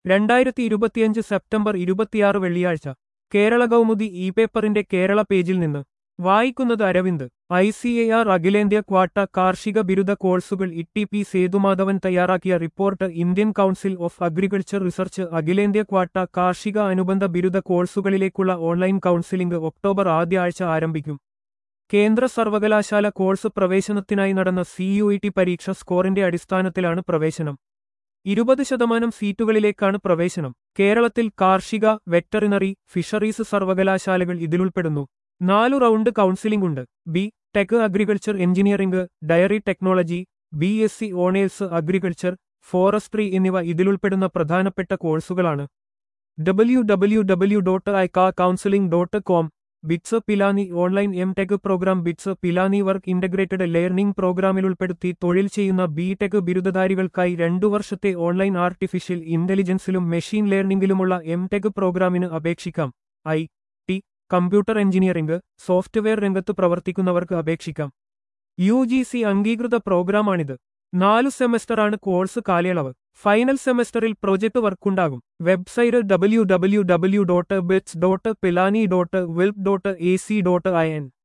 രണ്ടായിരത്തി ഇരുപത്തിയഞ്ച് സെപ്റ്റംബർ ഇരുപത്തിയാറ് വെള്ളിയാഴ്ച കേരള കൗമുദി ഇ പേപ്പറിന്റെ കേരള പേജിൽ നിന്ന് വായിക്കുന്നത് Aravind I C A R അഖിലേന്ത്യാ ക്വാട്ട കാർഷിക ബിരുദ കോഴ്സുകൾ ഇ പി സേതുമാധവൻ തയ്യാറാക്കിയ report Indian council of agriculture research അഖിലേന്ത്യാ ക്വാട്ട കാർഷിക അനുബന്ധ ബിരുദ കോഴ്സുകളിലേക്കുള്ള ഓൺലൈൻ കൗൺസിലിംഗ് ഒക്ടോബർ ആദ്യ ആഴ്ച ആരംഭിക്കും കേന്ദ്ര സർവകലാശാല കോഴ്സ് പ്രവേശനത്തിനായി നടന്ന സിയുഇടി പരീക്ഷ സ്കോറിന്റെ അടിസ്ഥാനത്തിലാണ് പ്രവേശനം ഇരുപത് ശതമാനം സീറ്റുകളിലേക്കാണ് പ്രവേശനം കേരളത്തിൽ കാർഷിക വെറ്ററിനറി ഫിഷറീസ് സർവകലാശാലകൾ ഇതിലുൾപ്പെടുന്നു നാലു റൗണ്ട് കൗൺസിലിംഗ് ഉണ്ട് B tech agriculture engineering dairy technology B S C honours agriculture forestry എന്നിവ ഇതിലുൾപ്പെടുന്ന പ്രധാനപ്പെട്ട കോഴ്സുകളാണ് W W W dot I counselling dot com BITS Pilani online M tech program BITS Pilani work integrated ലേണിംഗ് പ്രോഗ്രാമിൽ ഉൾപ്പെടുത്തി തൊഴിൽ ചെയ്യുന്ന ബി ടെക് ബിരുദധാരികൾക്കായി രണ്ടു വർഷത്തെ ഓൺലൈൻ ആർട്ടിഫിഷ്യൽ ഇന്റലിജൻസിലും മെഷീൻ ലേണിംഗിലുമുള്ള എം ടെക് പ്രോഗ്രാമിന് അപേക്ഷിക്കാം I T computer engineering software രംഗത്ത് പ്രവർത്തിക്കുന്നവർക്ക് അപേക്ഷിക്കാം യു ജി സി അംഗീകൃത പ്രോഗ്രാമാണിത് നാലു സെമസ്റ്ററാണ് കോഴ്സ് കാലയളവ് ഫൈനൽ സെമസ്റ്ററിൽ പ്രൊജക്ട് വർക്കുണ്ടാകും website W W W dot BITS dot Pilani dot WILP dot A C dot I N